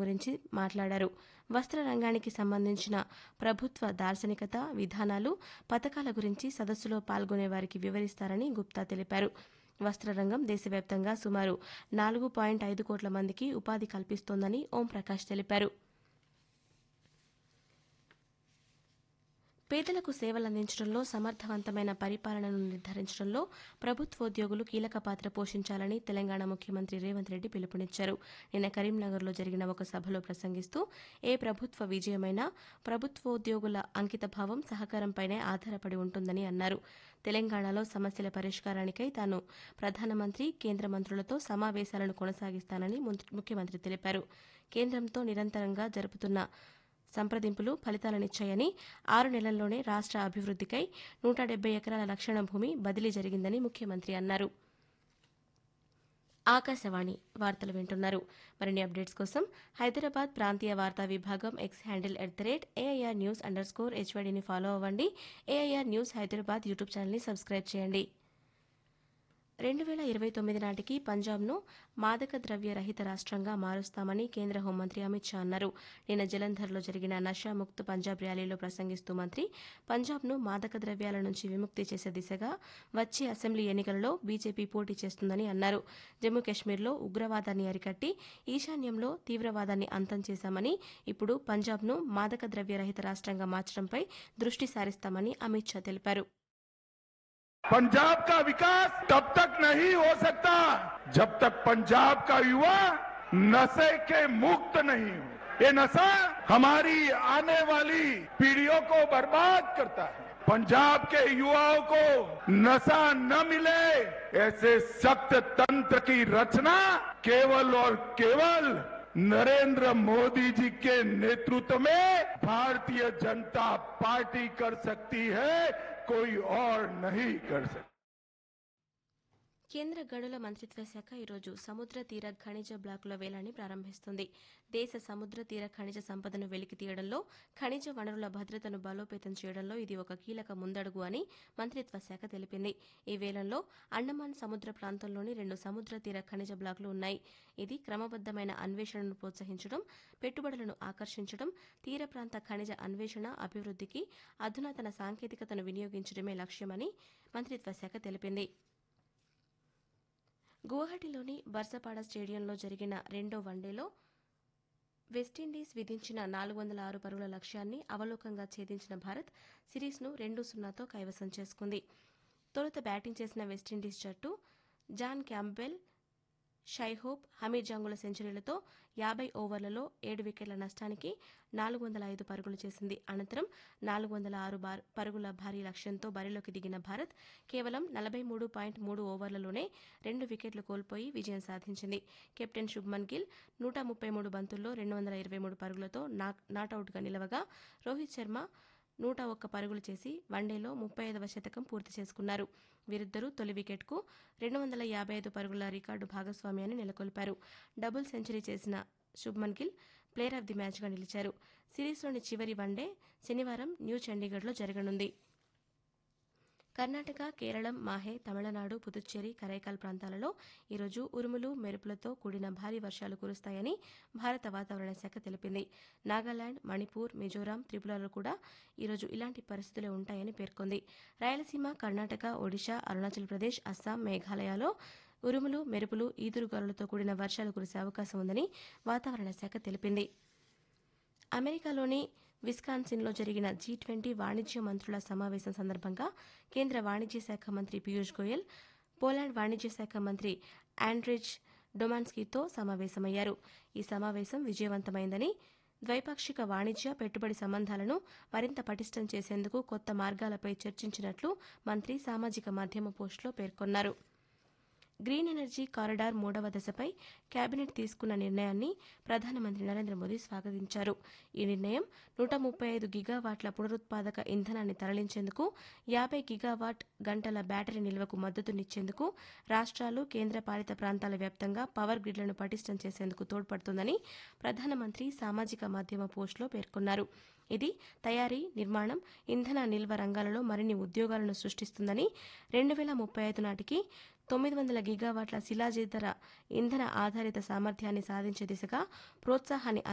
గురించి మాట్లాడారు వస్త్ర రంగానికి సంబంధించిన ప్రభుత్వ దార్శనికత విధానాలు పథకాల గురించి సదస్సులో పాల్గొనే వారికి వివరిస్తారని గుప్తా తెలిపారు వస్త్ర రంగం దేశవ్యాప్తంగా సుమారు నాలుగు పాయింట్ ఐదు కోట్ల మందికి ఉపాధి కల్పిస్తోందని ఓంప్రకాష్ తెలిపారు పేదలకు సేవలందించడంలో సమర్థవంతమైన పరిపాలనను నిర్ధారించడంలో ప్రభుత్వోద్యోగులు కీలక పాత్ర పోషించాలని తెలంగాణ ముఖ్యమంత్రి రేవంత్ రెడ్డి పిలుపునిచ్చారు నిన్న కరీంనగర్లో జరిగిన ఒక సభలో ప్రసంగిస్తూ ఏ ప్రభుత్వ విజయమైనా ప్రభుత్వోద్యోగుల అంకితభావం సహకారంపైనే ఆధారపడి ఉంటుందని అన్నారు తెలంగాణలో సమస్యల పరిష్కారానికై తాను ప్రధానమంత్రి కేంద్ర మంత్రులతో సమావేశాలను కొనసాగిస్తానని ముఖ్యమంత్రి తెలిపారు కేంద్రంతో నిరంతరంగా జరుపుతున్న సంప్రదింపులు ఫలితాలనిచ్చాయని ఆరు నెలల్లోనే రాష్ట్ర అభివృద్దికై నూట డెబ్బై ఎకరాల లక్షణ భూమి బదిలీ జరిగిందని ముఖ్యమంత్రి అన్నారు ఆకాశవాణి వార్తలు వింటున్నారు మరిన్ని అప్డేట్స్ కోసం హైదరాబాద్ ప్రాంతీయ వార్తా విభాగం X handle at the rate AIR news under score హెచ్వైడీని ఫాలో అవ్వండి ఏఐఆర్ న్యూస్ హైదరాబాద్ యూట్యూబ్ ఛానల్ని సబ్స్క్రైబ్ చేయండి రెండు వేల ఇరవై తొమ్మిది నాటికి పంజాబ్ను మాదక ద్రవ్య రహిత రాష్ట్రంగా మారుస్తామని కేంద్ర హోంమంత్రి అమిత్ షా అన్నారు నిన్న జలంధర్లో జరిగిన నషాముక్త్ పంజాబ్ ర్యాలీలో ప్రసంగిస్తూ మంత్రి పంజాబ్ను మాదక ద్రవ్యాల నుంచి విముక్తి చేసే దిశగా వచ్చే అసెంబ్లీ ఎన్నికలలో బీజేపీ పోటీ చేస్తుందని అన్నారు జమ్మూ కశ్మీర్లో ఉగ్రవాదాన్ని అరికట్టి ఈశాన్యంలో తీవ్రవాదాన్ని అంతం చేశామని ఇప్పుడు పంజాబ్ను మాదక ద్రవ్య రహిత రాష్ట్రంగా మార్చడంపై దృష్టి సారిస్తామని అమిత్ షా తెలిపారు पंजाब का विकास तब तक नहीं हो सकता जब तक पंजाब का युवा नशे के मुक्त नहीं हो ये नशा हमारी आने वाली पीढ़ियों को बर्बाद करता है पंजाब के युवाओं को नशा न मिले ऐसे सख्त तंत्र की रचना केवल और केवल नरेंद्र मोदी जी के नेतृत्व में भारतीय जनता पार्टी कर सकती है कोई और नहीं कर सकता కేంద్ర గనుల మంత్రిత్వ శాఖ ఈరోజు సముద్ర తీర ఖనిజ బ్లాకుల వేలాన్ని ప్రారంభిస్తుంది దేశ సముద్ర తీర ఖనిజ సంపదను వెలికి తీయడంలో ఖనిజ వనరుల భద్రతను బలోపేతం చేయడంలో ఇది ఒక కీలక ముందడుగు అని మంత్రిత్వ శాఖ తెలిపింది ఈ వేలంలో అండమాన్ సముద్ర ప్రాంతంలోని రెండు సముద్ర తీర ఖనిజ బ్లాకులు ఉన్నాయి ఇది క్రమబద్దమైన అన్వేషణను ప్రోత్సహించడం పెట్టుబడులను ఆకర్షించడం తీర ప్రాంత ఖనిజ అన్వేషణ అభివృద్ధికి అధునాతన సాంకేతికతను వినియోగించడమే లక్ష్యమని మంత్రిత్వ శాఖ తెలిపింది గువాహటిలోని బర్సపాడ స్టేడియంలో జరిగిన రెండో వన్డేలో వెస్టిండీస్ విధించిన నాలుగు వందల ఆరు పరుగుల లక్ష్యాన్ని అవలోకంగా ఛేదించిన భారత్ సిరీస్ను రెండు సున్నాతో కైవసం చేసుకుంది తొలుత బ్యాటింగ్ చేసిన వెస్టిండీస్ జట్టు జాన్ క్యాంబెల్ షైహోప్ హమీద్ జంగుల సెంచరీలతో యాభై ఓవర్లలో ఏడు వికెట్ల నష్టానికి నాలుగు వందల ఐదు పరుగులు చేసింది అనంతరం నాలుగు వందల ఆరు పరుగుల భారీ లక్ష్యంతో బరిలోకి దిగిన భారత్ కేవలం నలభై మూడు పాయింట్ మూడు ఓవర్లలోనే రెండు వికెట్లు కోల్పోయి విజయం సాధించింది కెప్టెన్ శుభ్మన్ గిల్ నూట ముప్పై మూడు బంతుల్లో రెండు వందల ఇరవై మూడు పరుగులతో నాటౌట్గా నిలవగా రోహిత్ శర్మ నూట ఒక్క పరుగులు చేసి వన్డేలో ముప్పై ఐదవ శతకం పూర్తి చేసుకున్నారు వీరిద్దరూ తొలి వికెట్కు రెండు వందల యాభై ఐదు పరుగుల రికార్డు భాగస్వామ్యాన్ని నెలకొల్పారు డబుల్ సెంచరీ చేసిన Shubman Gill player of the మ్యాచ్గా నిలిచారు సిరీస్లోని చివరి వన్డే శనివారం న్యూ చండీగఢ్లో జరగనుంది కర్ణాటక కేరళం మాహే తమిళనాడు పుదుచ్చేరి కరైకాల్ ప్రాంతాలలో ఈరోజు ఉరుములు మెరుపులతో కూడిన భారీ వర్షాలు కురుస్తాయని భారత వాతావరణ శాఖ తెలిపింది నాగాలాండ్ మణిపూర్ మిజోరాం త్రిపురలో కూడా ఈరోజు ఇలాంటి పరిస్థితులే ఉంటాయని పేర్కొంది రాయలసీమ కర్ణాటక ఒడిశా అరుణాచల్ ప్రదేశ్ అస్సాం మేఘాలయలో ఉరుములు మెరుపులు ఈదురుగాలులతో కూడిన వర్షాలు కురిసే అవకాశం ఉందని వాతావరణ శాఖ తెలిపింది అమెరికాలోని విస్కాన్సిన్లో జరిగిన జీ ట్వంటీ వాణిజ్య మంత్రుల సమావేశం సందర్భంగా కేంద్ర వాణిజ్య శాఖ మంత్రి పీయూష్ గోయల్ పోలాండ్ వాణిజ్య శాఖ మంత్రి ఆండ్రిజ్ డొమాన్స్కీతో సమావేశమయ్యారు ఈ సమావేశం విజయవంతమైందని ద్వైపాక్షిక వాణిజ్య పెట్టుబడి సంబంధాలను మరింత పటిష్టం చేసేందుకు కొత్త మార్గాలపై చర్చించినట్లు మంత్రి సామాజిక మాధ్యమ పోస్టులో పేర్కొన్నారు గ్రీన్ ఎనర్జీ కారిడార్ మూడవ దశపై కేబినెట్ తీసుకున్న నిర్ణయాన్ని ప్రధానమంత్రి నరేంద్ర మోదీ స్వాగతించారు ఈ నిర్ణయం నూట ముప్పై ఐదు గిగావాట్ల పునరుత్పాదక ఇంధనాన్ని తరలించేందుకు యాభై గిగావాట్ గంటల బ్యాటరీ నిల్వకు మద్దతునిచ్చేందుకు రాష్ట్రాలు కేంద్రపాలిత ప్రాంతాల వ్యాప్తంగా పవర్ గ్రిడ్లను పటిష్టం చేసేందుకు తోడ్పడుతుందని ప్రధానమంత్రి సామాజిక మాధ్యమ పోస్టులో పేర్కొన్నారు ఇది తయారీ నిర్మాణం ఇంధన నిల్వ రంగాలలో మరిన్ని ఉద్యోగాలను సృష్టిస్తుందని రెండు వేల ముప్పై ఐదు నాటికి తొమ్మిది వందల గిగావాట్ల శిలాజేతర ఇంధన ఆధారిత సామర్థ్యాన్ని సాధించే దిశగా ప్రోత్సాహాన్ని